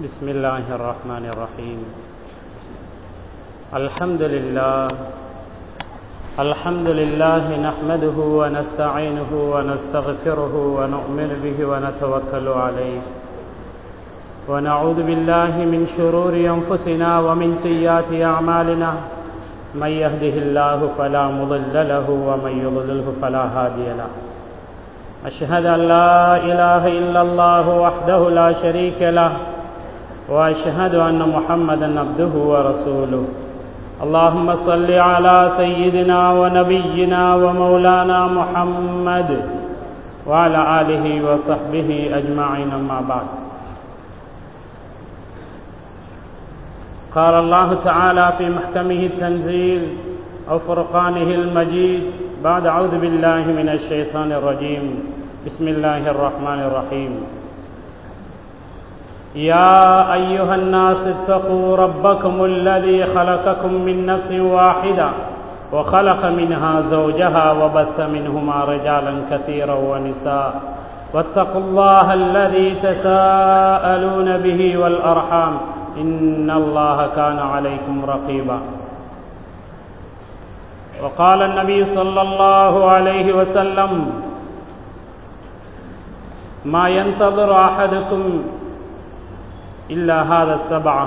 بسم الله الرحمن الرحيم الحمد لله الحمد لله نحمده ونستعينه ونستغفره ونؤمن به ونتوكل عليه ونعوذ بالله من شرور أنفسنا ومن سيئات أعمالنا من يهده الله فلا مضل له ومن يضلله فلا هادي له أشهد أن لا إله إلا الله وحده لا شريك له وأشهد أن محمدا عبده ورسوله اللهم صل على سيدنا ونبينا ومولانا محمد وعلى آله وصحبه أجمعين أما بعد قال الله تعالى في محكمه التنزيل أو فرقانه المجيد بعد أعوذ بالله من الشيطان الرجيم بسم الله الرحمن الرحيم يا أيها الناس اتقوا ربكم الذي خلقكم من نفس واحدة وخلق منها زوجها وبث منهما رجالا كثيرا ونساء واتقوا الله الذي تساءلون به والأرحام إن الله كان عليكم رقيبا وقال النبي صلى الله عليه وسلم ما ينتظر أحدكم إلا هذا السبعة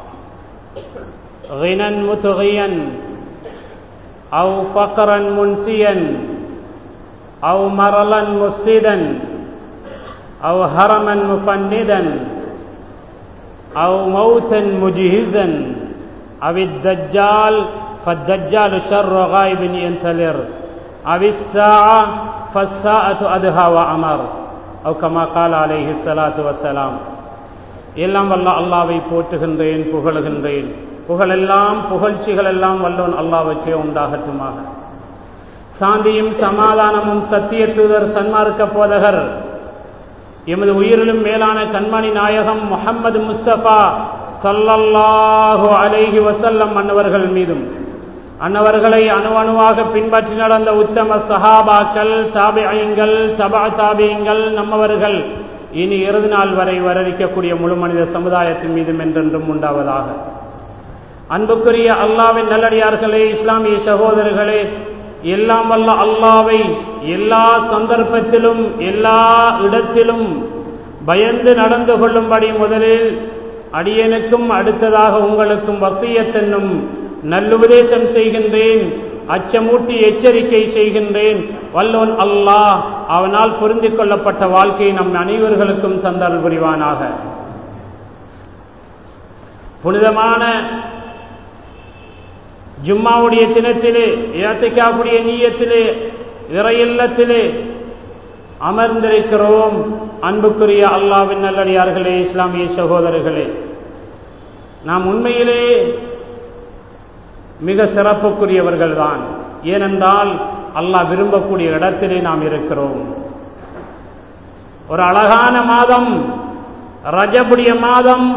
غنى متغيا أو فقرا منسيا أو مرلا مفسدا أو هرما مفندا أو موتا مجهزا أو الدجال فالدجال شر غائب ينتظر أو الساعة فالساعة أدهى وأمر أو كما قال عليه الصلاة والسلام எல்லாம் வல்ல அல்லாவை போற்றுகின்றேன் புகழுகின்றேன் புகழெல்லாம் புகழ்ச்சிகள் எல்லாம் வல்லோன் அல்லாவுக்கே உண்டாகட்டுமாக சாந்தியும் சமாதானமும் சத்திய தூதர் சன்மார்க்க போதகர் எமது உயிரிலும் மேலான கண்மணி நாயகம் முகம்மது முஸ்தபா சல்லல்லாஹு அலைஹி வசல்லம் அன்னவர்கள் மீதும் அன்னவர்களை அணு அணுவாக பின்பற்றி நடந்த உத்தம சஹாபாக்கள் தாபியங்கள் தபா தாபியங்கள் நம்மவர்கள் இனி இறுதி நாள் வரை வரவிக்கக்கூடிய முழு மனித சமுதாயத்தின் மீதும் என்றென்றும் உண்டாவதாக அன்புக்குரிய அல்லாவின் நல்லடியார்களே இஸ்லாமிய சகோதரர்களே எல்லாம் வல்ல அல்லாவை எல்லா சந்தர்ப்பத்திலும் எல்லா இடத்திலும் பயந்து நடந்து கொள்ளும்படி முதலில் அடியனுக்கும் அடுத்ததாக உங்களுக்கும் வசியத்தென்னும் நல்லுபதேசம் செய்கின்றேன் அச்சமூட்டி எச்சரிக்கை செய்கின்றேன் வல்லோன் அல்லாஹ் அவனால் பொருந்திக் கொள்ளப்பட்ட வாழ்க்கையை நம் அனைவர்களுக்கும் தந்தல் புரிவானாக புனிதமான ஜும்மாவுடைய தினத்திலே ஏத்தைக்காவுடைய நீயத்திலே இறையில்லத்திலே அமர்ந்திருக்கிறோம் அன்புக்குரிய அல்லாவின் நல்லடியார்களே இஸ்லாமிய சகோதரர்களே நாம் உண்மையிலே மிக சிறப்புக்குரியவர்கள் தான் ஏனென்றால் அல்லாஹ் விரும்பக்கூடிய இடத்திலே நாம் இருக்கிறோம் ஒரு அழகான மாதம் ரஜபுடைய மாதம்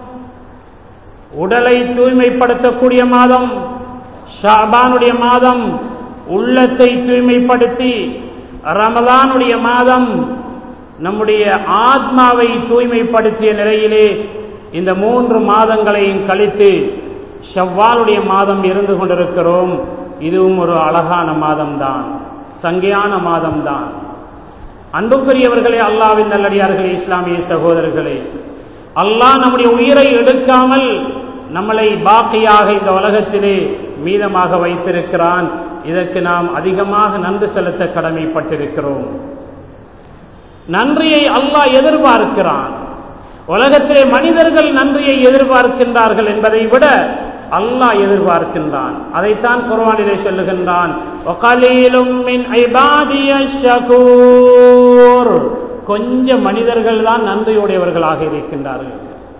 உடலை தூய்மைப்படுத்தக்கூடிய மாதம் ஷாபானுடைய மாதம் உள்ளத்தை தூய்மைப்படுத்தி ரமலானுடைய மாதம் நம்முடைய ஆத்மாவை தூய்மைப்படுத்திய நிலையிலே இந்த மூன்று மாதங்களையும் கழித்து ஷவ்வாலுடைய மாதம் இருந்து கொண்டிருக்கிறோம் இதுவும் ஒரு அழகான மாதம்தான் சங்கையான மாதம்தான் அன்புக்குரியவர்களே அல்லாவின் நல்லடியார்களே இஸ்லாமிய சகோதரர்களே அல்லாஹ் நம்முடைய உயிரை எடுக்காமல் நம்மளை பாக்கியாக இந்த உலகத்திலே மீதமாக வைத்திருக்கிறான் இதற்கு நாம் அதிகமாக நன்றி செலுத்த கடமைப்பட்டிருக்கிறோம் நன்றியை அல்லாஹ் எதிர்பார்க்கிறான் உலகத்திலே மனிதர்கள் நன்றியை எதிர்பார்க்கின்றார்கள் என்பதை விட அல்லாஹ் எதிர்பார்க்கின்றான் அதைத்தான் குர்வானிலே சொல்லுகின்றான் கொஞ்சம் மனிதர்கள் தான் நன்றியுடையவர்களாக இருக்கின்றார்கள்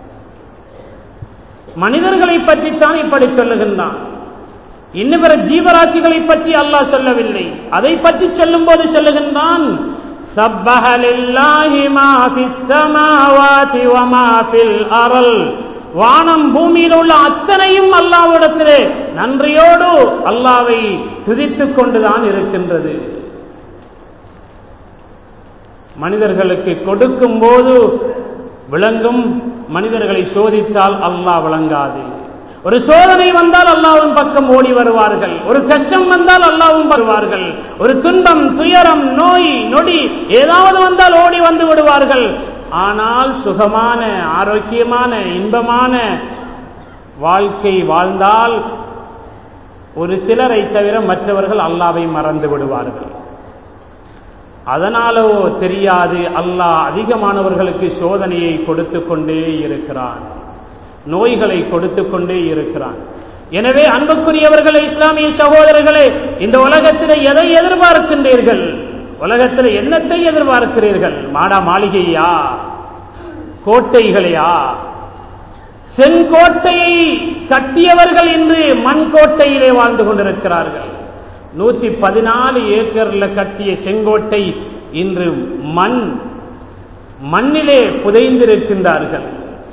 மனிதர்களை பற்றித்தான் இப்படி சொல்லுகின்றான் இன்னும் பிற ஜீவராசிகளை பற்றி அல்லாஹ் சொல்லவில்லை அதை பற்றி சொல்லும் போது சொல்லுகின்றான் سبح لله ما في السماوات وما في الأرض வானம் பூமியில் உள்ள அத்தனையும் அல்லாவிடத்திலே நன்றியோடு அல்லாவை துதித்துக் கொண்டுதான் இருக்கின்றது மனிதர்களுக்கு கொடுக்கும் போது விளங்கும் மனிதர்களை சோதித்தால் அல்லாஹ் விளங்காது ஒரு சோதனை வந்தால் அல்லாவின் பக்கம் ஓடி வருவார்கள் ஒரு கஷ்டம் வந்தால் அல்லாவும் வருவார்கள் ஒரு துன்பம் துயரம் நோய் நொடி ஏதாவது வந்தால் ஓடி வந்து விடுவார்கள் ஆனால் சுகமான ஆரோக்கியமான இன்பமான வாழ்க்கை வாழ்ந்தால் ஒரு சிலரை தவிர மற்றவர்கள் அல்லாவை மறந்து விடுவார்கள் அதனாலோ தெரியாது அல்லாஹ் அதிகமானவர்களுக்கு சோதனையை கொடுத்து கொண்டே இருக்கிறான் நோய்களை கொடுத்து கொண்டே இருக்கிறான் எனவே அன்புக்குரியவர்களே இஸ்லாமிய சகோதரர்களே இந்த உலகத்தில் எதை எதிர்பார்க்கின்றீர்கள் உலகத்தில் என்னத்தை எதிர்பார்க்கிறீர்கள் மாடா மாளிகையா கோட்டைகளையா செங்கோட்டையை கட்டியவர்கள் இன்று மண் கோட்டையிலே வாழ்ந்து கொண்டிருக்கிறார்கள் நூத்தி பதினாலு ஏக்கர்ல கட்டிய செங்கோட்டை இன்று மண் மண்ணிலே புதைந்திருக்கின்றார்கள்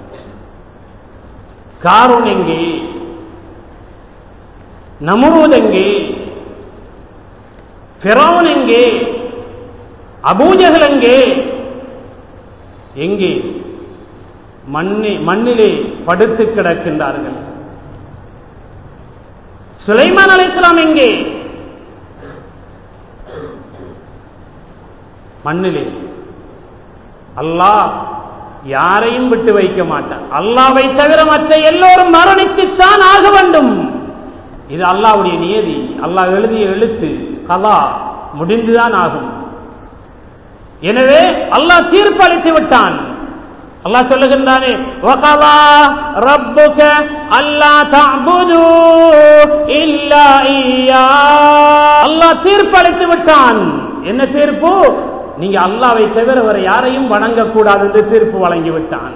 காரோன் எங்கே நமுரூத் எங்கே பிறவுன் எங்கே அபூஜகல் எங்கே எங்கே மண்ணி மண்ணிலே படுத்து கிடக்கின்றார்கள் சுலைமான் அலைஸ்லாம் எங்கே மண்ணிலே அல்லாஹ் யாரையும் விட்டு வைக்க மாட்டான் அல்லாவை தவிர மற்ற எல்லோரும் மரணித்துத்தான் ஆக வேண்டும் இது அல்லாவுடைய நியதி அல்லாஹ் எழுதிய எழுத்து கலா முடிந்துதான் ஆகும் எனவே அல்லாஹ் தீர்ப்பளித்து விட்டான் அல்லாஹ் சொல்லுகின்றானே வகலா ரப்புக அல்லா தஅபுது இல்லா இய்யா அல்லாஹ் தீர்ப்பளித்து விட்டான் என்ன தீர்ப்பு நீங்க அல்லாவை தவிர வேற யாரையும் வணங்கக்கூடாது என்று தீர்ப்பு வழங்கி விட்டான்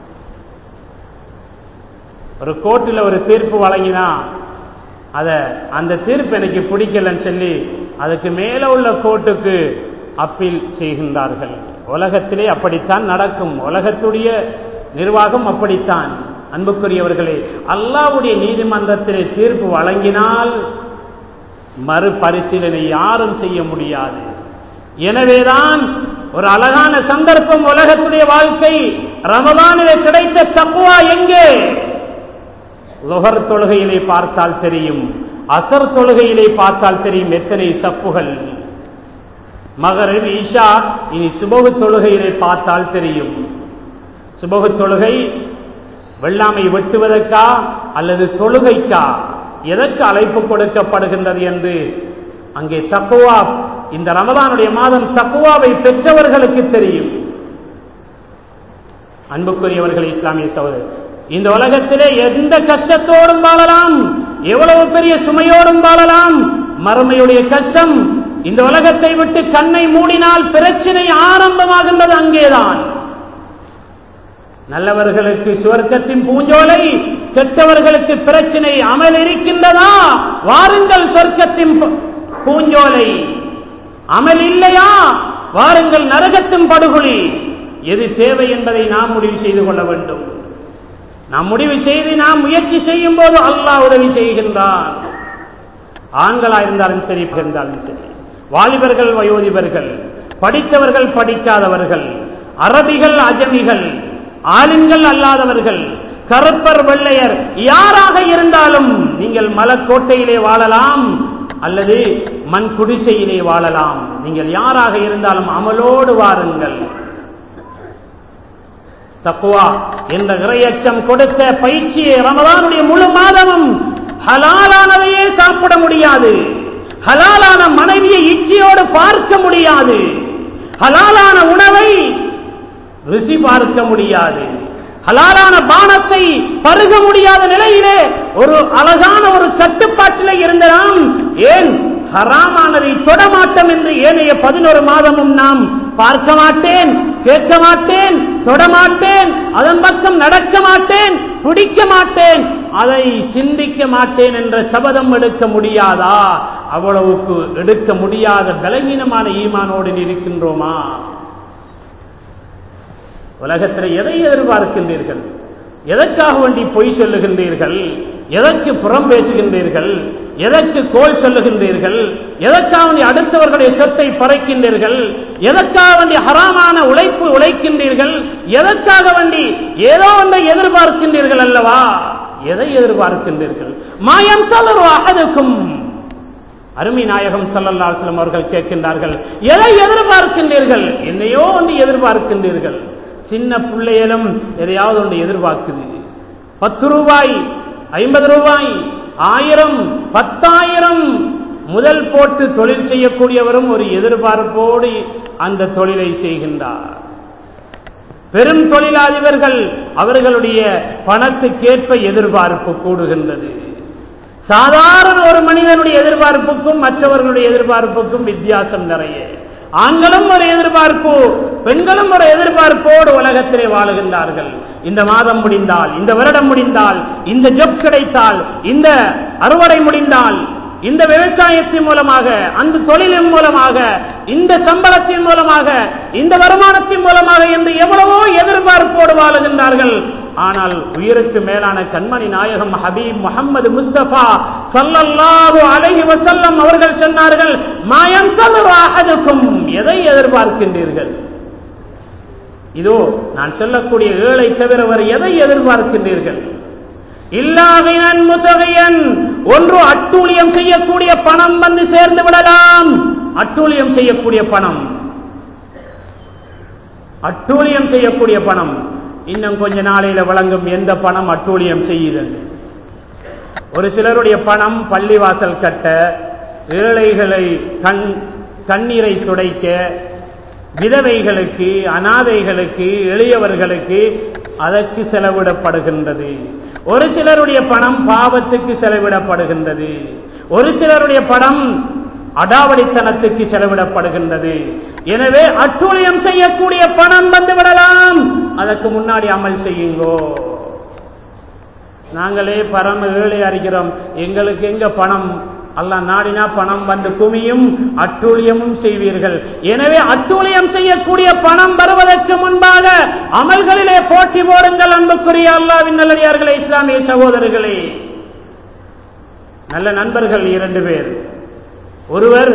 ஒரு கோர்ட்டில் ஒரு தீர்ப்பு வழங்கினா அத அந்த தீர்ப்பு எனக்கு பிடிக்கலன்னு சொல்லி அதுக்கு மேல உள்ள கோர்ட்டுக்கு அப்பீல் செய்கின்றார்கள் உலகத்திலே அப்படித்தான் நடக்கும் உலகத்துடைய நிர்வாகம் அப்படித்தான் அன்புக்குரியவர்களே அல்லாவுடைய நீதிமன்றத்திலே தீர்ப்பு வழங்கினால் மறுபரிசீலனை யாரும் செய்ய முடியாது எனவேதான் ஒரு அழகான சந்தர்ப்பம் உலகத்துடைய வாழ்க்கை ரமதானிலே கிடைத்த தக்குவா எங்கே லொஹர் தொழுகையிலே பார்த்தால் தெரியும் அசர் தொழுகையிலே பார்த்தால் தெரியும் எத்தனை சப்புகள் மகரிப் ஈஷா இனி சுபகு தொழுகையிலே பார்த்தால் தெரியும் சுபகு தொழுகை வெள்ளாமை வெட்டுவதற்கா அல்லது தொழுகைக்கா எதற்கு அழைப்பு கொடுக்கப்படுகின்றது என்று அங்கே தக்குவா இந்த ரமதானுடைய மாதம் தக்குவாவை பெற்றவர்களுக்கு தெரியும் அன்புக்குரியவர்கள் இஸ்லாமிய சகோதரர் இந்த உலகத்திலே எந்த கஷ்டத்தோடும் வாழலாம் எவ்வளவு பெரிய சுமையோடும் வாழலாம் மறுமையுடைய கஷ்டம் இந்த உலகத்தை விட்டு கண்ணை மூடினால் பிரச்சனை ஆரம்பமாகின்றது அங்கேதான் நல்லவர்களுக்கு சுவர்க்கத்தின் பூஞ்சோலை கெட்டவர்களுக்கு பிரச்சனை அமல் இருக்கின்றதா வாருங்கள் சொர்க்கத்தின் பூஞ்சோலை அமல் இல்லையா வாருங்கள் நரகத்தின் படுகொலி எது தேவை என்பதை நாம் முடிவு செய்து கொள்ள வேண்டும் நாம் முடிவு செய்து நாம் முயற்சி செய்யும் போது அல்லாஹ் உதவி செய்கின்றான் ஆண்களா இருந்தாலும் சரி இருந்தாலும் சரி வாலிபர்கள் வயோதிபர்கள் படித்தவர்கள் படிக்காதவர்கள் அரபிகள் அஜமிகள் ஆலிம்கள் அல்லாதவர்கள் கருப்பர் வெள்ளையர் யாராக இருந்தாலும் நீங்கள் மலக்கோட்டையிலே வாழலாம் அல்லது மண் குடிசையிலே வாழலாம் நீங்கள் யாராக இருந்தாலும் அமலோடு வாருங்கள் தக்குவா என்ற இறையச்சம் கொடுத்த பயிற்சியை ரமதானுடைய முழு மாதமும் ஹலாலானதையே சாப்பிட முடியாது ஹலாலான மனைவியை இச்சையோடு பார்க்க முடியாது ஹலாலான உணவை ருசி பார்க்க முடியாது ஹலாலான பானத்தை பருக முடியாத நிலையிலே ஒரு அழகான ஒரு கட்டுப்பாட்டிலே இருந்த நாம் ஏன் ஹராமானதை தொடமாட்டோம் என்று ஏனைய பதினோரு மாதமும் நாம் பார்க்க மாட்டேன் கேட்க மாட்டேன் தொடமாட்டேன் அதன் பக்கம் நடக்க மாட்டேன் பிடிக்க மாட்டேன் அதை சிந்திக்க மாட்டேன் என்ற சபதம் எடுக்க முடியாதா அவ்வளவுக்கு எடுக்க முடியாத பலவீனமான ஈமானோடு இருக்கின்றோமா உலகத்தில் எதை எதிர்பார்க்கின்றீர்கள் எதற்காக வேண்டி பொய் சொல்லுகின்றீர்கள் எதற்கு புறம் பேசுகின்றீர்கள் எதற்கு கோல் சொல்லுகின்றீர்கள் எதற்காக வேண்டி அடுத்தவர்களுடைய சொத்தை பறைக்கின்றீர்கள் எதற்காக வேண்டி ஹராமான உழைப்பு உழைக்கின்றீர்கள் எதற்காக வேண்டி ஏதோ ஒன்றை எதிர்பார்க்கின்றீர்கள் அல்லவா எதை எதிர்பார்க்கின்றீர்கள் மாயம் தளர்வு அகதுக்கும் அருமை நாயகம் சல்லல்லா அலுவலம் அவர்கள் கேட்கின்றார்கள் எதை எதிர்பார்க்கின்றீர்கள் என்னையோ ஒன்று எதிர்பார்க்கின்றீர்கள் சின்ன பிள்ளைகளும் எதையாவது ஒன்று எதிர்பார்க்குது பத்து ரூபாய் ஐம்பது ரூபாய் ஆயிரம் பத்தாயிரம் முதல் போட்டு தொழில் செய்யக்கூடியவரும் ஒரு எதிர்பார்ப்போடு அந்த தொழிலை செய்கின்றார் பெரும் தொழிலாளிவர்கள் அவர்களுடைய பணத்துக்கேற்ப எதிர்பார்ப்பு கூடுகின்றது சாதாரண ஒரு மனிதனுடைய எதிர்பார்ப்புக்கும் மற்றவர்களுடைய எதிர்பார்ப்புக்கும் வித்தியாசம் நிறைய ஆண்களும் ஒரு எதிர்பார்ப்பு பெண்களும் ஒரு எதிர்பார்ப்போடு உலகத்திலே வாழுகின்றார்கள் இந்த மாதம் முடிந்தால் இந்த வருடம் முடிந்தால் இந்த ஜொப் கிடைத்தால் இந்த அறுவடை முடிந்தால் இந்த விவசாயத்தின் மூலமாக அந்த தொழிலின் மூலமாக இந்த சம்பளத்தின் மூலமாக இந்த வருமானத்தின் மூலமாக என்று எவ்வளவோ எதிர்பார்ப்போடு வாழுகின்றார்கள் ஆனால் உயிருக்கு மேலான கண்மணி நாயகம் ஹபீப் முகமது முஸ்தபா சல்லல்லாஹு அலைஹி வசல்லம் அவர்கள் சொன்னார்கள் மாயம் அகதுக்கும் எதை எதிர்பார்க்கின்றீர்கள் இதோ நான் சொல்லக்கூடிய ஏழை தவிர வேறு எதை எதிர்பார்க்கின்றீர்கள் இல்லாவினன் முத்தகையன் ஒன்று அட்டூழியம் செய்யக்கூடிய பணம் வந்து சேர்ந்து விடலாம் அட்டூழியம் செய்யக்கூடிய பணம் அட்டூழியம் செய்யக்கூடிய பணம் இன்னும் கொஞ்ச நாளையில வழங்கும் எந்த பணம் அட்டூழியம் செய்யுது ஒரு சிலருடைய பணம் பள்ளிவாசல் கட்ட ஏழைகளை கண் கண்ணீரை துடைக்க விதவைகளுக்கு அனாதைகளுக்கு எளியவர்களுக்கு அதற்கு செலவிடப்படுகின்றது ஒரு சிலருடைய பணம் பாவத்துக்கு செலவிடப்படுகின்றது ஒரு சிலருடைய பணம் அடாவடித்தனத்துக்கு செலவிடப்படுகின்றது எனவே அட்டூழியம் செய்யக்கூடிய பணம் வந்து விடலாம் அதற்கு முன்னாடி அமல் செய்யுங்கோ நாங்களே பரம ஏழை அறிகிறோம் எங்களுக்கு எங்க பணம் அல்ல நாடினா பணம் வந்து குமியும் அட்டூழியமும் செய்வீர்கள் எனவே அட்டூழியம் செய்யக்கூடிய பணம் வருவதற்கு முன்பாக அமல்களிலே போட்டி போடுங்கள் அன்புக்குரிய அல்லாவின் நல்லடியார்களே இஸ்லாமிய சகோதரர்களே நல்ல நண்பர்கள் இரண்டு பேர் ஒருவர்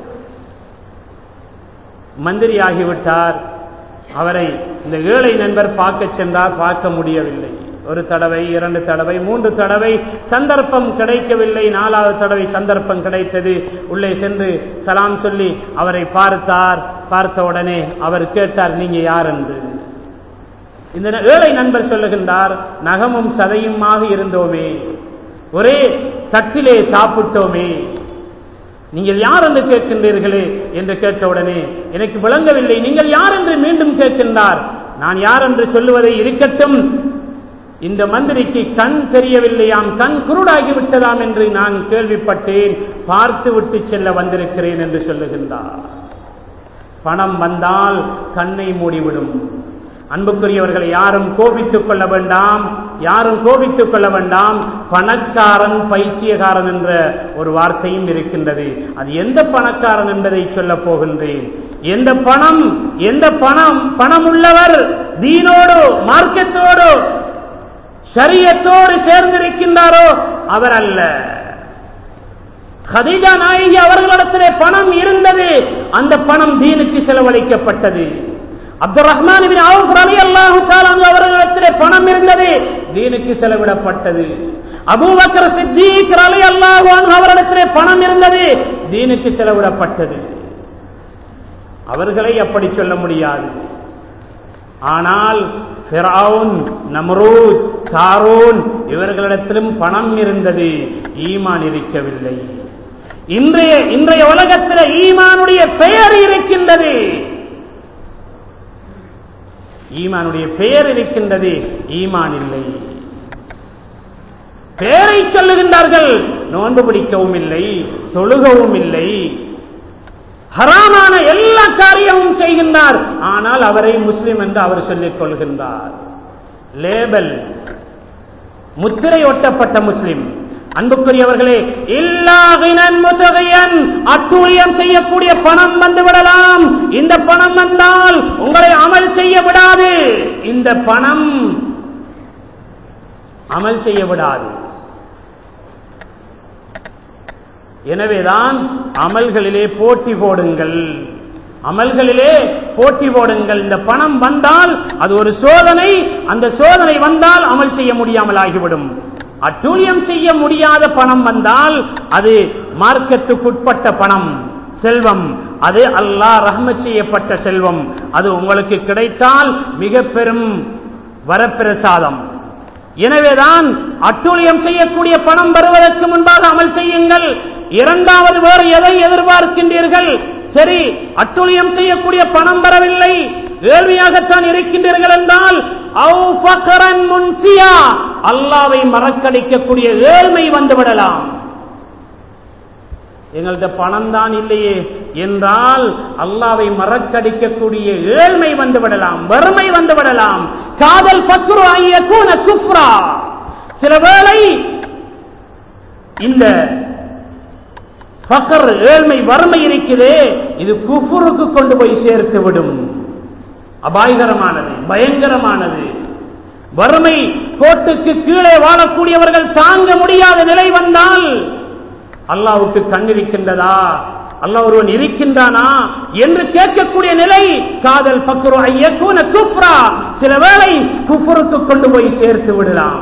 மந்திரி ஆகிவிட்டார் அவரை இந்த ஏழை நண்பர் பார்க்க சென்றார் பார்க்க முடியவில்லை ஒரு தடவை இரண்டு தடவை மூன்று தடவை சந்தர்ப்பம் கிடைக்கவில்லை நாலாவது தடவை சந்தர்ப்பம் கிடைத்தது உள்ளே சென்று சலாம் சொல்லி அவரை பார்த்தார் பார்த்த உடனே அவர் கேட்டார் நீங்க யார் என்று இந்த ஏழை நண்பர் சொல்லுகின்றார் நகமும் சதையுமாக இருந்தோமே ஒரே தட்டிலே சாப்பிட்டோமே நீங்கள் யார் என்று கேட்கின்றீர்களே என்று கேட்டவுடனே எனக்கு விளங்கவில்லை நீங்கள் யார் என்று மீண்டும் கேட்கின்றார் நான் யார் என்று சொல்லுவதை இருக்கட்டும் இந்த மந்திரிக்கு கண் தெரியவில்லையாம் கண் குருடாகி விட்டதாம் என்று நான் கேள்விப்பட்டேன் பார்த்து விட்டு செல்ல வந்திருக்கிறேன் என்று சொல்லுகின்றார் பணம் வந்தால் கண்ணை மூடிவிடும் அன்புக்குரியவர்களை யாரும் கோபித்துக் கொள்ள வேண்டாம் யாரும் கோபித்துக் கொள்ள வேண்டாம் பணக்காரன் பைத்தியகாரன் என்ற ஒரு வார்த்தையும் இருக்கின்றது அது எந்த பணக்காரன் என்பதை சொல்ல போகின்றேன் எந்த பணம் எந்த பணம் பணம் உள்ளவர் தீனோடு மார்க்கத்தோடு சரியத்தோடு சேர்ந்திருக்கின்றாரோ அவர் அல்ல கதிஜா நாயகி அவர்களிடத்திலே பணம் இருந்தது அந்த பணம் தீனுக்கு செலவழிக்கப்பட்டது அப்துல் ரஹ்மான் அலி அல்லாஹு அவர்களிடத்திலே பணம் இருந்தது தீனுக்கு செலவிடப்பட்டது அபூபக்கர் சித்திக் அலி அல்லாஹு அவரிடத்திலே பணம் இருந்தது தீனுக்கு செலவிடப்பட்டது அவர்களை அப்படி சொல்ல முடியாது ஆனால் ஃபிரவுன் நம்ரூத் காரோன் இவர்களிடத்திலும் பணம் இருந்தது ஈமான் இருக்கவில்லை இன்றைய இன்றைய உலகத்தில் ஈமானுடைய பெயர் இருக்கின்றது ஈமானுடைய பெயர் இருக்கின்றது ஈமான் இல்லை பெயரை சொல்லுகின்றார்கள் நோன்பு பிடிக்கவும் இல்லை தொழுகவும் இல்லை ஹராமான எல்லா காரியமும் செய்கின்றார் ஆனால் அவரை முஸ்லிம் என்று அவர் சொல்லிக் கொள்கின்றார் லேபல் முத்திரை ஒட்டப்பட்ட முஸ்லிம் அன்புக்குரியவர்களே இல்லாகினன் முத்தகையன் அட்டூழியம் செய்யக்கூடிய பணம் வந்து விடலாம் இந்த பணம் வந்தால் உங்களை அமல் செய்ய விடாது இந்த பணம் அமல் செய்ய விடாது எனவேதான் அமல்களிலே போட்டி போடுங்கள் அமல்களிலே போட்டி போடுங்கள் இந்த பணம் வந்தால் அது ஒரு சோதனை அந்த சோதனை வந்தால் அமல் செய்ய முடியாமல் ஆகிவிடும் அட்டூழியம் செய்ய முடியாத பணம் வந்தால் அது மார்க்கத்துக்குட்பட்ட பணம் செல்வம் அது அல்லாஹ் ரஹ்மத் செய்யப்பட்ட செல்வம் அது உங்களுக்கு கிடைத்தால் மிக பெரும் வரப்பிரசாதம் எனவேதான் அட்டூழியம் செய்யக்கூடிய பணம் வருவதற்கு முன்பாக அமல் செய்யுங்கள் இரண்டாவது வேறு எதை எதிர்பார்க்கின்றீர்கள் சரி அட்டூழியம் செய்யக்கூடிய பணம் வரவில்லை ஏழ்மையாகத்தான் இருக்கின்றீர்கள் என்றால் அல்லாவை மறக்கடிக்கக்கூடிய ஏழ்மை வந்துவிடலாம் எங்கள்கிட்ட பணம் தான் இல்லையே என்றால் அல்லாவை மறக்கடிக்கக்கூடிய ஏழ்மை வந்து விடலாம் வறுமை வந்து விடலாம் காதல் பக்ரு ஐயக்கூன குஃப்ரா சில வேளை இந்த பக்கர் ஏழ்மை வறுமை இருக்கிறதே இது குஃபுருக்கு கொண்டு போய் சேர்த்து விடும் அபாயகரமானது பயங்கரமானது வறுமை கோட்டுக்கு கீழே வாழக்கூடியவர்கள் தாங்க முடியாத நிலை வந்தால் அல்லாவுக்கு கண் இருக்கின்றதா அல்லாஹ் ஒருவன் இருக்கின்றானா என்று கேட்கக்கூடிய நிலை காதல் பக்ரு ஐயக்கூன குஃப்ரா சில வேளை குஃபுருக்கு கொண்டு போய் சேர்த்து விடலாம்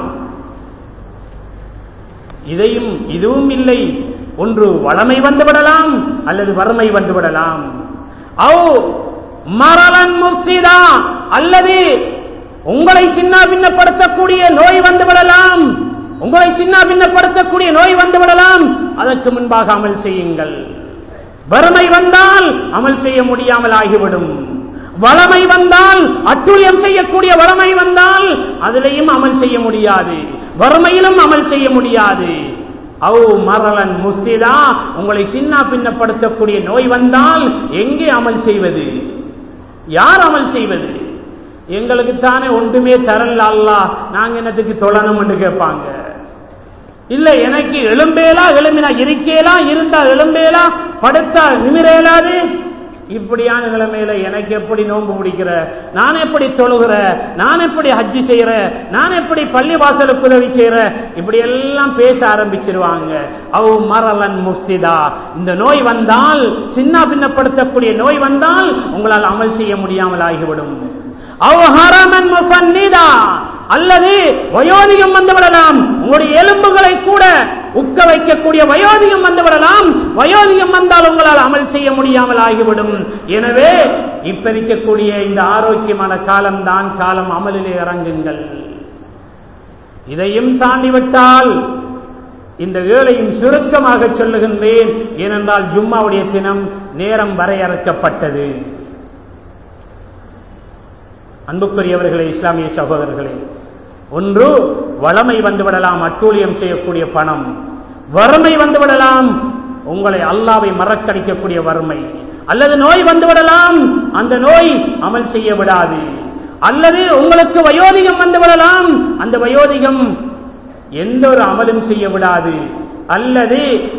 இதையும் இதுவும் இல்லை ஒன்று வளமை வந்து விடலாம் அல்லது வறுமை வந்து விடலாம் அவ் மரலன் முஃப்சிதா அல்லது உங்களை சின்ன பின்னப்படுத்தக்கூடிய நோய் வந்து விடலாம் உங்களை சின்ன பின்னப்படுத்தக்கூடிய நோய் வந்து விடலாம் அதற்கு முன்பாக அமல் செய்யுங்கள் வறுமை வந்தால் அமல் செய்ய முடியாமல் ஆகிவிடும் வளமை வந்தால் அட்டுழியம் செய்யக்கூடிய வளமை வந்தால் அதிலையும் அமல் செய்ய முடியாது வறுமையிலும் அமல் செய்ய முடியாது அவு மரலன் முசிதா உங்களை சின்ன பின்னப்படுத்தக்கூடிய நோய் வந்தால் எங்கே அமல் செய்வது யார் அமல் செய்வது எங்களுக்கு தானே ஒன்றுமே தரல அல்லா நாங்க என்னத்துக்கு தொழணும் என்று கேட்பாங்க இல்ல எனக்கு எலும்பேலா எலும்பினா இருக்கேலா இருந்தா எலும்பேலா படுத்தா நிமிரேலாது இப்படியான நிலைமையில எனக்கு எப்படி நோன்பு பிடிக்கிற நான் எப்படி தொழுகிற நான் எப்படி ஹஜ்ஜி செய்யற நான் எப்படி பள்ளி வாசலுக்கு உதவி செய்யற இப்படி எல்லாம் பேச ஆரம்பிச்சிருவாங்க அவ் மரலன் முஃப்சிதா இந்த நோய் வந்தால் சின்ன பின்னப்படுத்தக்கூடிய நோய் வந்தால் உங்களால் அமல் செய்ய முடியாமல் ஆகிவிடும் அவ் ஹரமன் முஃபன்னிதா அல்லது வயோதிகம் வந்துவிடலாம் உங்களுடைய எலும்புகளை கூட உக்க வைக்கக்கூடிய வயோதிகம் வந்துவிடலாம் வயோதிகம் வந்தால் உங்களால் அமல் செய்ய முடியாமல் ஆகிவிடும் எனவே இப்ப இருக்கக்கூடிய இந்த ஆரோக்கியமான காலம் தான் காலம் அமலிலே இறங்குங்கள் இதையும் தாண்டிவிட்டால் இந்த ஏழையும் சுருக்கமாக சொல்லுகின்றேன் ஏனென்றால் ஜும்மாவுடைய தினம் நேரம் வரையறுக்கப்பட்டது அன்புக்குரியவர்களே இஸ்லாமிய சகோதரர்களே ஒன்று வளமை வந்துவிடலாம் அட்டூழியம் செய்யக்கூடிய பணம் வறுமை வந்துவிடலாம் உங்களை அல்லாவை மறக்கடிக்கக்கூடிய வறுமை அல்லது நோய் வந்துவிடலாம் அந்த நோய் அமல் செய்ய விடாது அல்லது உங்களுக்கு வயோதிகம் வந்துவிடலாம் அந்த வயோதிகம் எந்த ஒரு அமலும் செய்ய விடாது அல்லது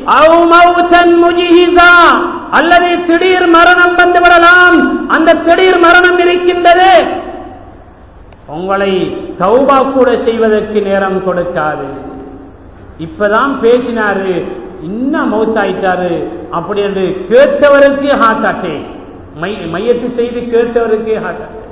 அல்லது திடீர் மரணம் வந்துவிடலாம் அந்த திடீர் மரணம் இருக்கின்றது உங்களை தௌபா கூட செய்வதற்கு நேரம் கொடுக்காது இப்பதான் பேசினாரு இன்னும் மௌத்தாயிட்டாரு அப்படி என்று கேட்டவருக்கு ஹார்ட் அட்டேக் மையத்து செய்து கேட்டவருக்கு ஹார்ட் அட்டேக்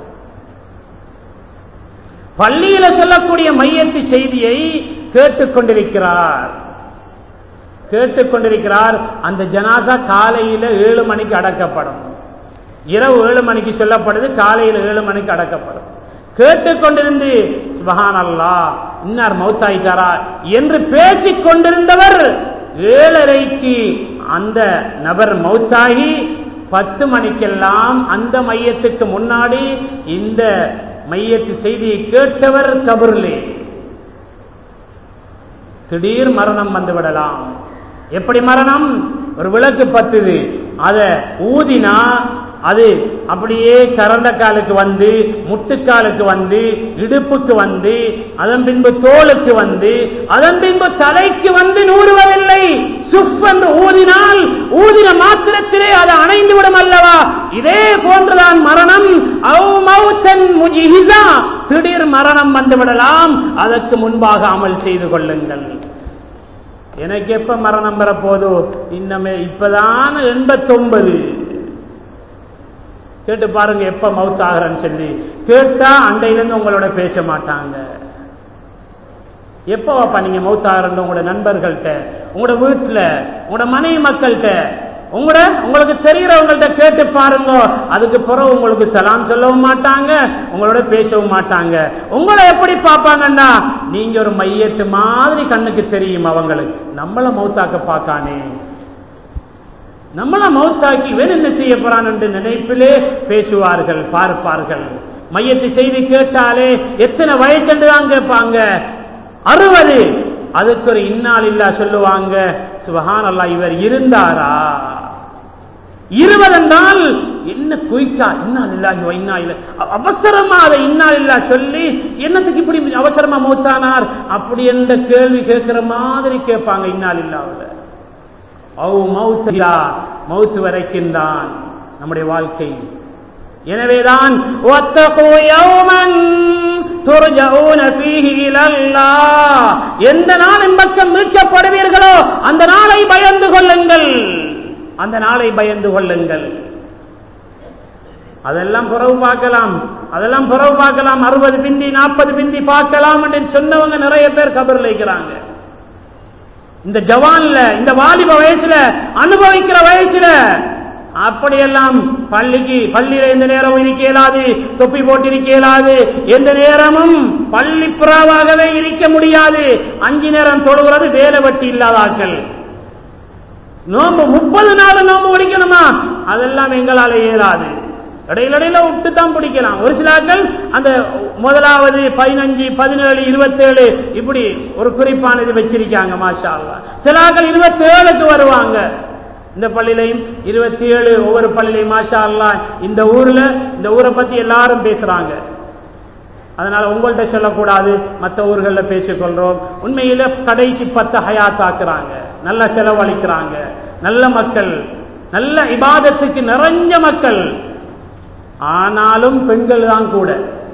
பள்ளியில சொல்லக்கூடிய மையத்து செய்தியை கேட்டுக்கொண்டிருக்கிறார் கேட்டுக்கொண்டிருக்கிறார் அந்த ஜனாசா காலையில ஏழு மணிக்கு அடக்கப்படும் இரவு ஏழு மணிக்கு சொல்லப்படுது காலையில் ஏழு மணிக்கு அடக்கப்படும் கேட்டுக்கொண்டிருந்து சுபஹான் அல்லா இன்னார் மௌத்தாயிச்சாரா என்று பேசிக் கொண்டிருந்தவர் ஏழரைக்கு அந்த நபர் மௌத்தாகி பத்து மணிக்கெல்லாம் அந்த மையத்துக்கு முன்னாடி இந்த மையத்து செய்தியை கேட்டவர் கபர்லே திடீர் மரணம் வந்துவிடலாம் எப்படி மரணம் ஒரு விளக்கு பத்துது அதை ஊதினா அது அப்படியே கரண்ட காலுக்கு வந்து முட்டுக்காலுக்கு வந்து இடுப்புக்கு வந்து அதன் பின்பு தோலுக்கு வந்து அதன் பின்பு தலைக்கு வந்து நூறுவதில்லை சுஃப் என்று ஊதினால் ஊதின மாத்திரத்திலே அது அணைந்து விடும் அல்லவா இதே போன்றுதான் மரணம் அவ் மௌத்தன் முஜிஹிஸா. திடீர் மரணம் வந்து விடலாம் அதற்கு முன்பாக அமல் செய்து கொள்ளுங்கள் எனக்கு எப்ப மரணம் வரப்போதோ இன்னமே இப்பதான் எண்பத்தொன்பது கேட்டு பாருங்க எப்ப மவுத் ஆகிறேன்னு சொல்லி கேட்டா அண்டையிலிருந்து உங்களோட பேச மாட்டாங்க எப்போ வாப்பா நீங்க மவுத் ஆகிறன்னு உங்களோட நண்பர்கள்ட்ட உங்களோட வீட்டுல உங்களோட மனைவி மக்கள்கிட்ட உங்களோட உங்களுக்கு தெரிகிறவங்கள்ட்ட கேட்டு பாருங்க அதுக்கு பிறகு உங்களுக்கு சலாம் சொல்லவும் மாட்டாங்க உங்களோட பேசவும் மாட்டாங்க உங்களை எப்படி பார்ப்பாங்கன்னா நீங்க ஒரு மையத்து மாதிரி கண்ணுக்கு தெரியும் அவங்களுக்கு நம்மள மௌத்தாக்க பார்க்கானே நம்மள மௌத்தாக்கி இவன் என்ன செய்ய போறான் என்று நினைப்பிலே பேசுவார்கள் பார்ப்பார்கள் மையத்தை செய்தி கேட்டாலே எத்தனை வயசு என்று தான் கேட்பாங்க அறுபது அதுக்கு ஒரு இன்னால் இல்லா சொல்லுவாங்க சுபஹான் அல்லா இவர் இருந்தாரா இருபது என்றால் என்ன குயிக்கா இன்னால் இல்லாஹி வ இன்னா இல்ல அவசரமா அதை இன்னால் இல்லா சொல்லி என்னத்துக்கு இப்படி அவசரமா மூத்தானார் அப்படி என்ற கேள்வி கேட்கிற மாதிரி கேட்பாங்க இன்னால் இல்லாவில் அவு மௌத்திலா மௌத்து வரைக்கும் தான் நம்முடைய வாழ்க்கை எனவேதான் وَاتَّقُوا يَوْمًا تُرْجَعُونَ فِيهِ إِلَى اللَّهِ எந்த நாளின் பக்கம் மீட்கப்படுவீர்களோ அந்த நாளை பயந்து கொள்ளுங்கள் அந்த நாளை பயந்து கொள்ளுங்கள் அதெல்லாம் புறவு பார்க்கலாம் அதெல்லாம் புறவு பார்க்கலாம் அறுபது பிந்தி நாற்பது பிந்தி பார்க்கலாம் என்று சொன்னவங்க நிறைய பேர் கபர்ல இருக்கிறாங்க இந்த ஜவான்ல இந்த வாலிப வயசுல அனுபவிக்கிற வயசுல அப்படியெல்லாம் பள்ளிக்கு பள்ளியில எந்த நேரமும் இருக்க இயலாது தொப்பி போட்டு இருக்க இயலாது எந்த நேரமும் பள்ளி புறாவாகவே இருக்க முடியாது அஞ்சு நேரம் தொழுகிறது வேலை வட்டி இல்லாத ஆட்கள் நோம்பு முப்பது நாள் நோம்பு பிடிக்கணுமா அதெல்லாம் எங்களால இயலாது இடையில இடையில விட்டு தான் பிடிக்கலாம் ஒரு சில ஆட்கள் அந்த முதலாவது பதினஞ்சு பதினேழு இருபத்தேழு இப்படி ஒரு குறிப்பான இது வச்சிருக்காங்க மாஷா அல்லா சில ஆட்கள் இருபத்தேழுக்கு வருவாங்க இந்த பள்ளியிலையும் இருபத்தி ஏழு ஒவ்வொரு பள்ளியிலையும் மாஷா அல்லா இந்த ஊர்ல இந்த ஊரை பத்தி எல்லாரும் பேசுறாங்க அதனால உங்கள்கிட்ட சொல்லக்கூடாது மற்ற ஊர்களில் பேசிக்கொள்றோம் உண்மையில கடைசி பத்து ஹயாத்தாக்குறாங்க நல்ல செலவழிக்கிறாங்க நல்ல மக்கள் நல்ல இபாதத்துக்கு நிறைஞ்ச மக்கள் ஆனாலும் பெண்கள் தான் கூட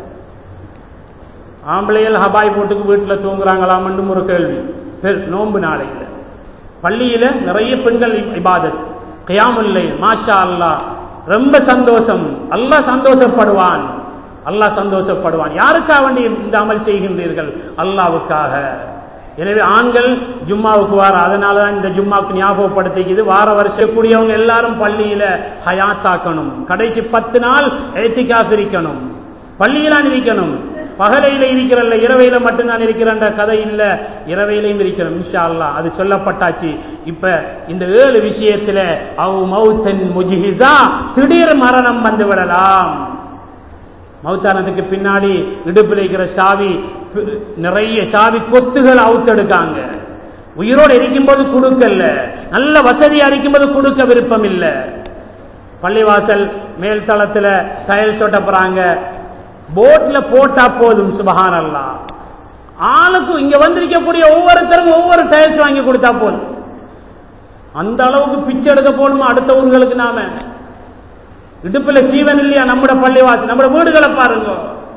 ஆம்பளைகள் ஹபாய் போட்டுக்கு வீட்டில் தூங்குறாங்களாமன்னு ஒரு கேள்வி பெரு- நோன்பு நாளையில் பள்ளியில நிறைய பெண்கள் இ- இபாதத் கியாமுல்லை மாஷா அல்லாஹ் ரொம்ப சந்தோஷம் அல்லாஹ் சந்தோஷப்படுவான் அல்லாஹ் சந்தோஷப்படுவான் யாருக்காக வேண்டி இந்த அமல் செய்கின்றீர்கள் அல்லாவுக்காக எனவே ஆண்கள் ஜும்மாவுக்கு வார அதனால தான் இந்த ஜும்மாவுக்கு ஞாபகப்படுத்திக்குது வார வருஷம் கூடியவங்க எல்லாரும் பள்ளியில ஹயாத்தாக்கணும் கடைசி பத்து நாள் ஏத்திக்காக இருக்கணும் பள்ளியிலான் இருக்கணும் பகலையில இருக்கிறல்ல இரவையில மட்டும்தான் இருக்கிறன்ற கதை இல்ல இரவையிலையும் இருக்கணும் இன்ஷா அல்லாஹ் அது சொல்லப்பட்டாச்சு இப்ப இந்த ஏழு விஷயத்துல அவ் மௌத்தன் முஜிஹிசா திடீர் மரணம் வந்து விடலாம் மௌத்தானதுக்கு பின்னாடி இடுப்பில் இருக்கிற சாவி பி- நிறைய சாவி கொத்துகள் அவுத்தெடுக்காங்க உயிரோடு இருக்கும்போது கொடுக்கல நல்ல வசதியா இருக்கும்போது கொடுக்க விருப்பம் இல்ல பள்ளிவாசல் மேல் தளத்துல டயல்ஸ் ஒட்ட போறாங்க போட்ல போட்டா போதும் சுபஹான் அல்லா ஆளுக்கு இங்க வந்திருக்கக்கூடிய ஒவ்வொருத்தரும் ஒவ்வொரு டயல்ஸ் வாங்கி கொடுத்தா போதும் அந்த அளவுக்கு பிச்சை எடுக்க போகணுமா அடுத்த ஊர்களுக்கு நாம இடுப்புல சீவன் இல்லையா நம்மட பள்ளிவாசல் நம்மட வீடுகளை பாருங்க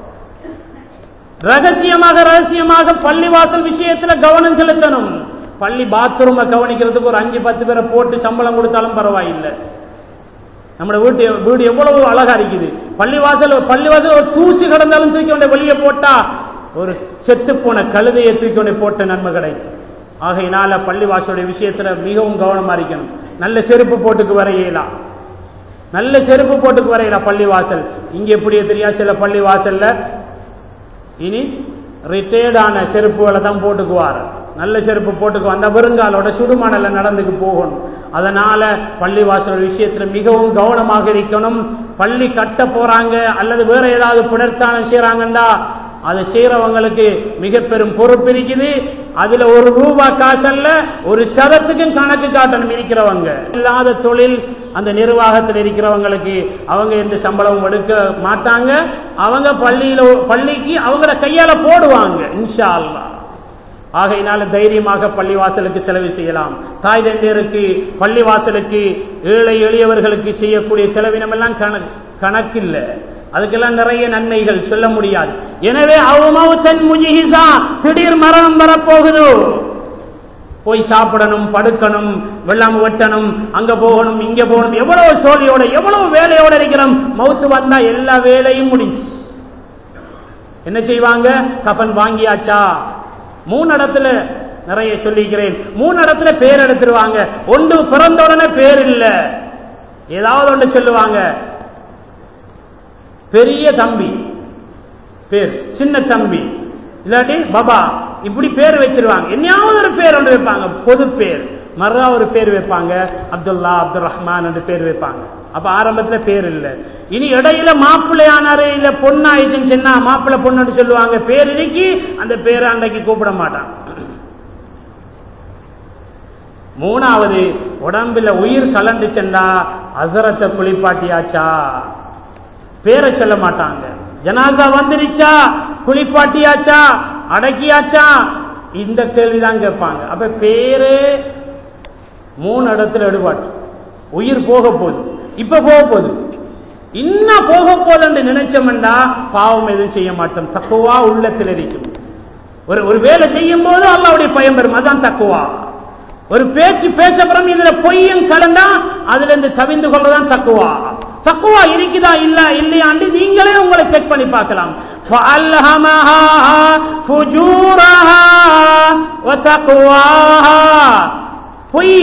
ரகசியமாக ரகசியமாக பள்ளிவாசல் விஷயத்துல கவனம் செலுத்தணும் பள்ளி பாத்ரூமை கவனிக்கிறதுக்கு ஒரு அஞ்சு பத்து பேரை போட்டு சம்பளம் கொடுத்தாலும் பரவாயில்லை நம்ம வீட்டு வீடு எவ்வளவு அழகா இருக்குது பள்ளிவாசல் பள்ளிவாசல் ஒரு தூசி கிடந்தாலும் தூக்கி கொண்டு வெளியே போட்டா ஒரு செத்து போன கழுதையை தூக்கி கொண்டு போட்ட நன்மை கிடைக்கும் ஆகையினால பள்ளிவாசலுடைய விஷயத்துல மிகவும் கவனமா இருக்கணும் நல்ல செருப்பு போட்டுக்கு வரையலாம் நல்ல செருப்பு போட்டுக்கு வரையலாம் பள்ளிவாசல் இங்க எப்படியே தெரியா சில பள்ளிவாசல்ல இனி ரிட்டையர்டான செருப்புகளை தான் போட்டுக்குவார் நல்ல செருப்பு போட்டுக்குவார் அந்த வருங்காலோட சுடுமணல நடந்துக்கு போகணும் அதனால பள்ளிவாசல் விஷயத்துல மிகவும் கவனமாக இருக்கணும் பள்ளி கட்ட போறாங்க அல்லது வேற ஏதாவது புனர்த்தானம் செய்யறாங்கண்டா அதை செய்யறவங்களுக்கு மிக பெரும் பொறுப்பு இருக்குது அதுல ஒரு ரூபா காசல்ல ஒரு சதத்துக்கும் கணக்கு காட்டணும் இருக்கிறவங்க இல்லாத தொழில் அந்த நிர்வாகத்தில் இருக்கிறவங்களுக்கு அவங்க எந்த சம்பளமும் எடுக்க மாட்டாங்க அவங்க பள்ளியில பள்ளிக்கு அவங்கள கையால போடுவாங்க இன்ஷா அல்லாஹ் ஆகையினால தைரியமாக பள்ளிவாசலுக்கு செலவு செய்யலாம் தாய் தந்தையருக்கு பள்ளிவாசலுக்கு ஏழை எளியவர்களுக்கு செய்யக்கூடிய செலவினம் எல்லாம் கணக்கில்ல அதுக்கெல்லாம் நிறைய நன்மைகள் சொல்ல முடியாது எனவே அவமௌத்தன் முஜிஹிசா திடீர் மரணம் வரப்போகுது போய் சாப்பிடணும் படுக்கணும் வெள்ளம் வெட்டணும் அங்க போகணும் இங்க போகணும் எவ்வளவு சோழியோட எவ்வளவு வேலையோட இருக்கிறோம் மவுத்து வந்தா எல்லா வேலையும் முடிஞ்சு என்ன செய்வாங்க கஃன் வாங்கியாச்சா மூணு இடத்துல நிறைய சொல்லிக்கிறேன் மூணு இடத்துல பேர் எடுத்துருவாங்க ஒன்று பிறந்த உடனே பேர் இல்ல ஏதாவது ஒன்று சொல்லுவாங்க பெரிய தம்பி பேர் சின்ன தம்பி இல்லாட்டி பாபா இப்படி பேர் வச்சிருவாங்க என்னையாவது ஒரு பேர் ஒன்று வைப்பாங்க பொது பேர் மறுதா ஒரு பேர் வைப்பாங்க அப்துல்லா அப்துல் ரஹ்மான் என்று பேர் வைப்பாங்க அப்ப ஆரம்பத்துல பேர் இல்ல இனி இடையில மாப்பிள்ளையானாரு இல்ல பொண்ணாயிடுச்சுன்னு சொன்னா மாப்பிள்ளை பொண்ணுன்னு சொல்லுவாங்க பேர் இன்னைக்கு அந்த பேரை அன்றைக்கு கூப்பிட மாட்டான் மூணாவது உடம்புல உயிர் கலந்து சென்றா அசரத்தை குளிப்பாட்டியாச்சா பேரை சொல்ல மாட்டாங்க ஜனாசா வந்துருச்சா குளிப்பாட்டியாச்சா அடக்கியாச்சா இந்த கேள்விதான் கேட்பாங்க அப்ப பேரு மூணு இடத்துல எடுபாட்டு உயிர் போக போகுது இப்ப போக போகுது இன்னும் போக போதுன்னு நினைச்சோம்டா பாவம் எதுவும் செய்ய மாட்டோம் தக்குவா உள்ளத்தில் இருக்கும் ஒரு ஒரு வேலை செய்யும் போது அல்லாவுடைய பயம் பெறும் அதான் தக்குவா ஒரு பேச்சு பேசப்புறம் இதுல பொய்யும் கலந்தா அதுல இருந்து தவிந்து கொள்றதான் தக்குவா தக்குவா இருக்குதா இல்ல இல்லையாண்டு நீங்களே உங்களை செக் பண்ணி பார்க்கலாம் பொய்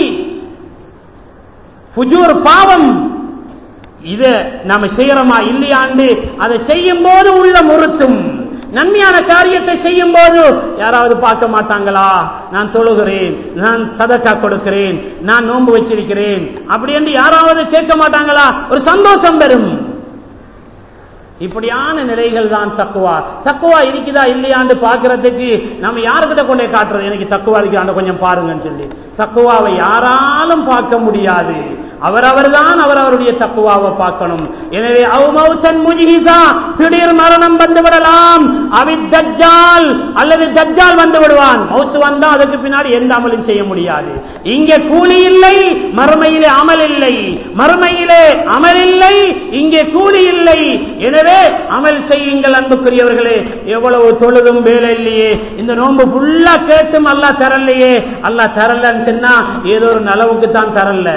புஜூர் பாவம் இத நாம செய்யறோமா இல்லையாண்டு அதை செய்யும் போது உள்ள முறுத்தும் நன்மையான காரியத்தை செய்யும் போது யாராவது பார்க்க மாட்டாங்களா நான் தொழுகிறேன் நான் சதக்கா கொடுக்கிறேன் நான் நோன்பு வச்சிருக்கிறேன் அப்படி என்று யாராவது கேட்க மாட்டாங்களா ஒரு சந்தோஷம் பெறும் இப்படியான நிலைகள் தான் தக்குவா தக்குவா இருக்குதா இல்லையான்னு பாக்குறதுக்கு நம்ம யாருக்கிட்ட கொண்டே காட்டுறது எனக்கு தக்குவா இருக்காண்டு கொஞ்சம் பாருங்கன்னு சொல்லி தக்குவாவை யாராலும் பார்க்க முடியாது அவரவர் தான் அவரவருடைய தக்குவாவை பார்க்கணும் எனவே அவுமௌத்தன் முஜிஹிசா திடீர் மரணம் வந்து விடலாம் அவி தஜ்ஜால் அல்லது தஜ்ஜால் வந்து விடுவான் மௌத்து வந்தா அதுக்கு பின்னாடி எந்த அமலும் செய்ய முடியாது இங்கே கூலி இல்லை மறுமையிலே அமல் இல்லை மறுமையிலே அமல் இல்லை இங்கே கூலி இல்லை எனவே அமல் செய்யுங்கள் அன்புக்குரியவர்களே எவ்வளவு தொழுதும் வேலை இல்லையே இந்த நோன்பு ஃபுல்லா கேட்டும் அல்லா தரலையே அல்லா தரலன்னு சொன்னா ஏதோ ஒரு நலவுக்கு தான் தரல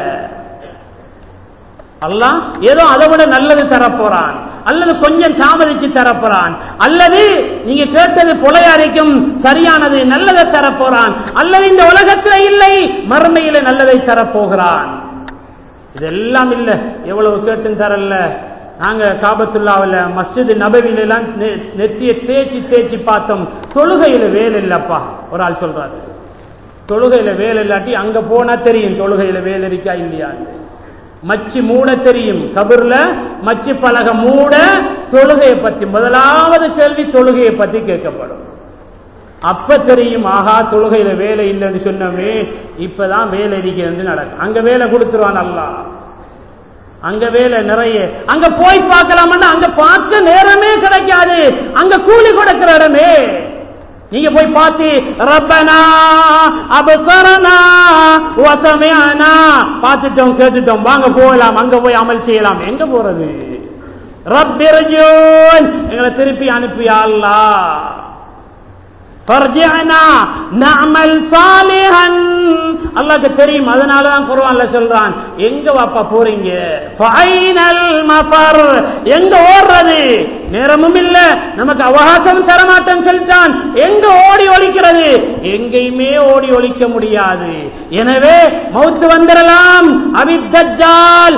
அல்லாஹ் ஏதோ அதை விட நல்லது தரப்போறான் அல்லது கொஞ்சம் தாமதிச்சு தரப்போறான் அல்லது நீங்க கேட்டது புலையரைக்கும் சரியானது நல்லதை தரப்போறான் அல்லது இந்த உலகத்தில் இல்லை மறுமையில நல்லதை தரப்போகிறான் இதெல்லாம் இல்ல எவ்வளவு கேட்டும் தரல நாங்க காபத்துல்லாவில் மஸ்ஜித் நபவில எல்லாம் நெத்திய தேய்ச்சி தேய்ச்சி பார்த்தோம் தொழுகையில வேலை இல்லப்பா ஒரு ஆள் சொல்றாரு தொழுகையில வேலை இல்லாட்டி அங்க போனா தெரியும் தொழுகையில வேலை இருக்கா இல்லையான்னு மச்சி மூட தெரியும் கபூர்ல மச்சி பலக மூட தொழுகையை பத்தி முதலாவது கேள்வி தொழுகையை பத்தி கேட்கப்படும் அப்ப தெரியும் ஆகா தொழுகையில வேலை இல்லைன்னு சொன்னோமே இப்பதான் வேலை இருக்கிறது நடக்கும் அங்க வேலை கொடுத்துருவான் அல்லா அங்க வேலை நிறைய அங்க போய் பார்க்கலாம்னா அங்க பார்க்க நேரமே கிடைக்காது அங்க கூலி கொடுக்கிற இடமே நீங்க போய் பார்த்து ரப்பனா அபசரனா வசமையானா பார்த்துட்டோம் கேட்டுட்டோம் வாங்க போகலாம் அங்க போய் அமல் செய்யலாம் எங்க போறது ரப்பிரஜோன் எங்களை திருப்பி அனுப்பியா அல்லா அல்லாக்கு தெரியும் அதனாலதான் குருவான்ல சொல்றான் எங்க வாப்பா போறீங்க எங்க ஓடுறது நேரமும் இல்ல நமக்கு அவகாசம் தரமாட்டேன்னு சொல்லிட்டான் எங்க ஓடி ஒழிக்கிறது எங்கேயுமே ஓடி ஒழிக்க முடியாது எனவே மௌத்து வந்துடலாம் அவித்தஜால்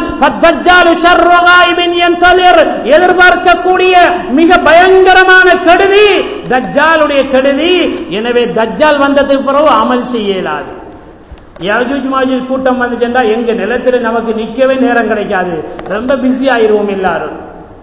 எதிர்பார்க்கக்கூடிய மிக பயங்கரமான கெடுதி தஜ்ஜாலுடைய கெடுதி எனவே தஜ்ஜால் வந்ததுக்கு பிறகு அமல் செய்ய இயலாது யாஜூஜ் மாஜூஜ் கூட்டம் வந்துச்சுன்னா எங்க நிலத்தில் நமக்கு நிக்கவே நேரம் கிடைக்காது ரொம்ப பிஸி ஆயிருவோம் எல்லாரும்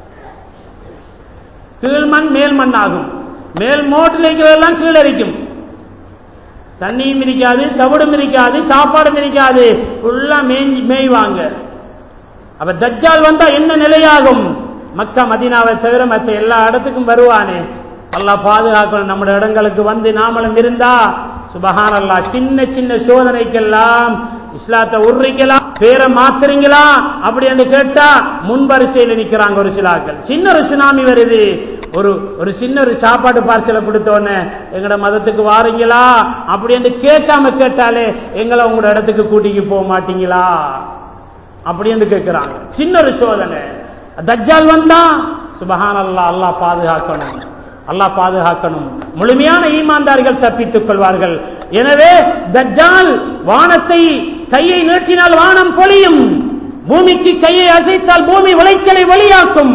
கீழ்மண் மேல் மண் ஆகும் மேல் மோட்டில் இருக்கிறதெல்லாம் கீழே இருக்கும் தண்ணியும் இருக்காது தவிடும் இருக்காது சாப்பாடும் இருக்காது ஃபுல்லா மேய்ஞ்சி மேய்வாங்க அப்ப தஜ்ஜால் வந்தா என்ன நிலையாகும் மக்கா மதினாவை தவிர மற்ற எல்லா இடத்துக்கும் வருவானே அல்லா பாதுகாக்கணும் நம்முடைய இடங்களுக்கு வந்து நாமளும் இருந்தா சுபஹானல்லா சின்ன சின்ன சோதனைக்கெல்லாம் இஸ்லாத்தை உருறீங்களா பேரை மாத்துறீங்களா அப்படி என்று கேட்டா முன்வரிசையில் நிக்கிறாங்க ஒரு சிலாக்கள் சின்ன ஒரு சுனாமி வருது ஒரு ஒரு சின்ன ஒரு சாப்பாடு பார்சலை கொடுத்தோன்னே எங்கட மதத்துக்கு வாரீங்களா அப்படி என்று கேட்காம கேட்டாலே எங்களை உங்களோட இடத்துக்கு கூட்டிக்கு போக மாட்டீங்களா அப்படி என்று கேட்கிறாங்க சின்ன ஒரு சோதனை தஜ்ஜால் வந்தா சுபஹான் அல்லா அல்லாஹ் பாதுகாக்கணும் அல்லாஹ் பாதுகாக்கணும் முழுமையான ஈமான்தார்கள் தப்பித்துக் கொள்வார்கள் எனவே தஜ்ஜால் வானத்தை கையை நீட்டினால் வானம் பொழியும் பூமிக்கு கையை அசைத்தால் பூமி விளைச்சலை வெளியாக்கும்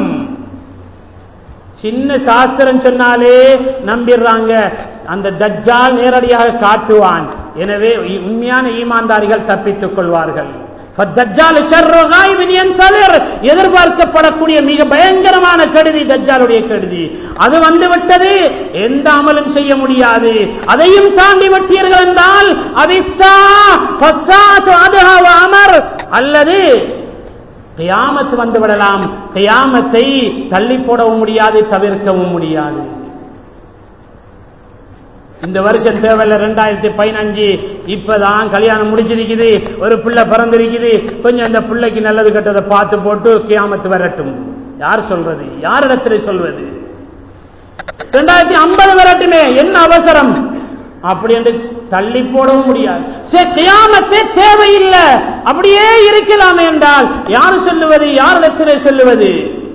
சின்ன சாஸ்திரம் சொன்னாலே நம்பிடுறாங்க அந்த தஜ்ஜால் நேரடியாக காட்டுவான் எனவே உண்மையான ஈமான்தாரிகள் தப்பித்துக் கொள்வார்கள் எதிர்பார்க்கப்படக்கூடிய மிக பயங்கரமான கருதி தஜ்ஜாலுடைய கருதி அது வந்து விட்டது எந்த அமலும் செய்ய முடியாது அதையும் தாண்டி விட்டீர்கள் என்றால் அமர் அல்லது கியாமத்து வந்து விடலாம் கியாமத்தை தள்ளி போடவும் முடியாது தவிர்க்கவும் முடியாது இந்த வருஷம் தேவையில்ல ரெண்டாயிரத்தி பதினஞ்சு இப்பதான் கல்யாணம் முடிச்சிருக்குது ஒரு பிள்ளை பிறந்திருக்குது கொஞ்சம் அந்த பிள்ளைக்கு நல்லது கெட்டதை பார்த்து போட்டு கியாமத்து வரட்டும் யார் சொல்றது யாரிடத்துல சொல்வது ரெண்டாயிரத்தி ஐம்பது வரட்டுமே என்ன அவசரம் அப்படி என்று தள்ளி போடவும் முடியாது சரி கியாமத்தே தேவையில்லை அப்படியே இருக்கலாமே என்றால் யார் சொல்லுவது யாரிடத்திலே சொல்லுவது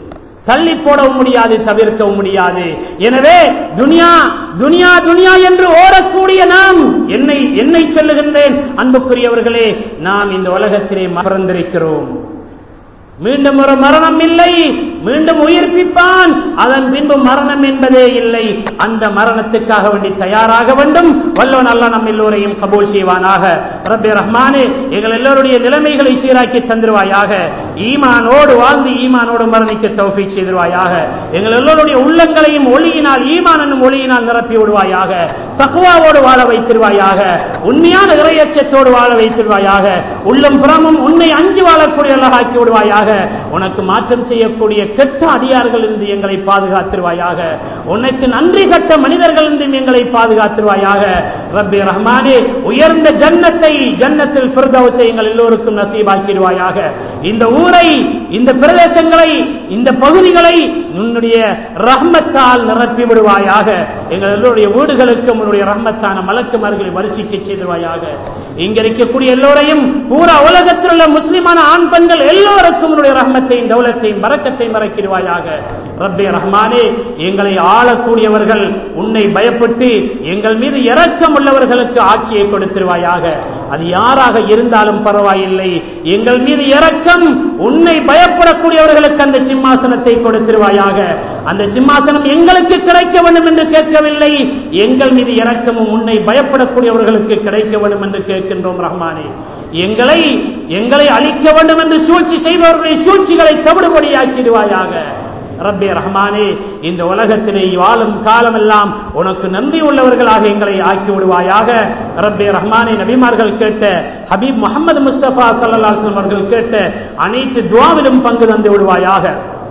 தள்ளி போடவும் முடியாது தவிர்க்கவும் முடியாது எனவே துனியா துனியா துனியா என்று ஓடக்கூடிய நாம் என்னை என்னை சொல்லுகின்றேன் அன்புக்குரியவர்களே நாம் இந்த உலகத்திலே மறந்திருக்கிறோம் மீண்டும் ஒரு மரணம் இல்லை மீண்டும் உயிர்ப்பிப்பான் அதன் பின்பு மரணம் என்பதே இல்லை அந்த மரணத்துக்காக வேண்டி தயாராக வேண்டும் வல்லோன் அல்ல நம் எல்லோரையும் கபூல் செய்வானாக ரப்பி ரஹ்மானே எங்கள் எல்லோருடைய நிலைமைகளை சீராக்கி தந்துருவாயாக ஈமானோடு வாழ்ந்து ஈமானோடு மரணிக்க தௌஃபி செய்திருவாயாக எங்கள் எல்லோருடைய உள்ளங்களையும் ஒளியினால் ஈமான் என்னும் ஒளியினால் நிரப்பி விடுவாயாக தக்குவாவோடு வாழ வைத்திருவாயாக உண்மையான இறையச்சத்தோடு வாழ வைத்திருவாயாக உள்ளம் புறமும் உன்னை அஞ்சு வாழக்கூடிய ஆக்கி விடுவாயாக உனக்கு மாற்றம் செய்யக்கூடிய கெட்ட அடியார்கள் இருந்து எங்களை பாதுகாத்திருவாயாக உனக்கு நன்றி கட்ட மனிதர்கள் இருந்தும் எங்களை பாதுகாத்திருவாயாக ரப்பி ரஹ்மானே உயர்ந்த ஜன்னத்தை ஜன்னத்தில் பிரதவசை எங்கள் எல்லோருக்கும் நசீபாக்கிடுவாயாக இந்த ஊரை இந்த பிரதேசங்களை இந்த பகுதிகளை உன்னுடைய ரஹ்மத்தால் நிரப்பி விடுவாயாக எங்கள் எல்லோருடைய வீடுகளுக்கும் உன்னுடைய ரஹ்மத்தான மலக்குமார்களை வரிசிக்க செய்திருவாயாக இங்க இருக்கக்கூடிய எல்லோரையும் பூரா உலகத்தில் உள்ள முஸ்லிமான ஆண் பெண்கள் எல்லோருக்கும் உன்னுடைய ரஹ்மத்தையும் தௌலத்தையும் பறக்கத்தையும் மறக்கிடுவாயாக ரப்பே ரஹ்மானே எங்களை ஆளக்கூடியவர்கள் உன்னை பயப்பட்டு எங்கள் மீது இரக்கம் உள்ளவர்களுக்கு ஆட்சியை கொடுத்திருவாயாக அது யாராக இருந்தாலும் பரவாயில்லை எங்கள் மீது இரக்கம் உன்னை பயப்படக்கூடியவர்களுக்கு அந்த சிம்மாசனத்தை கொடுத்திருவாயாக அந்த சிம்மாசனம் எங்களுக்கு கிடைக்க வேண்டும் என்று கேட்கவில்லை எங்கள் மீது இரக்கமும் உன்னை பயப்படக்கூடியவர்களுக்கு கிடைக்க வேண்டும் என்று கேட்கின்றோம் ரஹ்மானே எங்களை எங்களை அழிக்க வேண்டும் என்று சூழ்ச்சி செய்பவர்களுடைய சூழ்ச்சிகளை தவிடுபடியாக்கிடுவாயாக ரப்பே ரஹ்மானே இந்த உலகத்திலே வாழும் காலமெல்லாம் உனக்கு நன்றி உள்ளவர்களாக எங்களை ஆக்கி விடுவாயாக ரப்பே ரஹ்மானே நபிமார்கள் கேட்ட ஹபீப் முகமது முஸ்தபா சல்லாஸ்லம் அவர்கள் கேட்ட அனைத்து துவாவிலும் பங்கு தந்து விடுவாயாக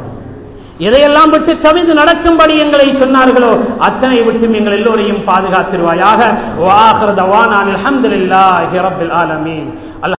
எதையெல்லாம் விட்டு கவிழ்ந்து நடக்கும்படி எங்களை சொன்னார்களோ அத்தனை விட்டும் எங்கள் எல்லோரையும் பாதுகாத்திருவாயாக வாஹர் தவான் அலமதுல்லாஹி ரபில் ஆலமீன்